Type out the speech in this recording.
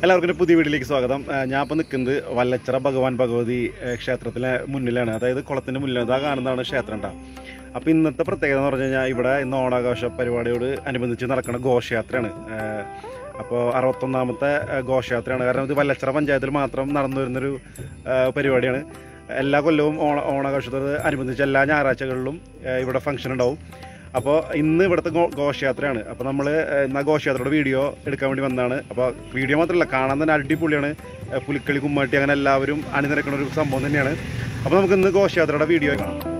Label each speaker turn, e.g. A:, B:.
A: എല്ലാവർക്കും ഒരു പുതിയ വീഡിയോയിലേക്ക് സ്വാഗതം ഏഹ് ഞാൻ ഇപ്പോൾ നിൽക്കുന്നത് വല്ലച്ചിറ ഭഗവാൻ ഭഗവതി ഏഹ് ക്ഷേത്രത്തിലെ മുന്നിലാണ് അതായത് കുളത്തിൻ്റെ മുന്നിലാണ് ഇതാ കാണുന്നതാണ് ക്ഷേത്രം കേട്ടോ അപ്പോൾ ഇന്നത്തെ പ്രത്യേകത എന്ന് പറഞ്ഞു കഴിഞ്ഞാൽ ഇവിടെ ഇന്ന് ഓണാഘോഷ പരിപാടിയോട് അനുബന്ധിച്ച് നടക്കുന്ന ഘോഷയാത്രയാണ് ഏഹ് അപ്പോൾ അറുപത്തൊന്നാമത്തെ ഏഹ് ഘോഷയാത്രയാണ് കാരണം ഇത് വല്ലച്ചിറ പഞ്ചായത്തിൽ മാത്രം നടന്നു വരുന്നൊരു ഏഹ് പരിപാടിയാണ് എല്ലാ കൊല്ലവും ഓണ ഓണാഘോഷത്തോട് അനുബന്ധിച്ച് എല്ലാ ഞായറാഴ്ചകളിലും ഏഹ് ഇവിടെ ഫംഗ്ഷൻ ഉണ്ടാവും അപ്പോൾ ഇന്ന് ഇവിടുത്തെ ഘോ- ഘോഷയാത്രയാണ് അപ്പോൾ നമ്മൾ ഇന്ന് ആ ഘോഷയാത്രയുടെ വീഡിയോ എടുക്കാൻ വേണ്ടി വന്നതാണ് അപ്പോൾ വീഡിയോ മാത്രമല്ല കാണാൻ തന്നെ അടിപൊളിയാണ് ഏഹ് പുലിക്കളി കുമ്മാട്ടി അങ്ങനെ എല്ലാവരും അണിനിരക്കുന്ന ഒരു സംഭവം തന്നെയാണ് അപ്പോൾ നമുക്ക് ഇന്ന് ഘോഷയാത്രയുടെ വീഡിയോ കാണാം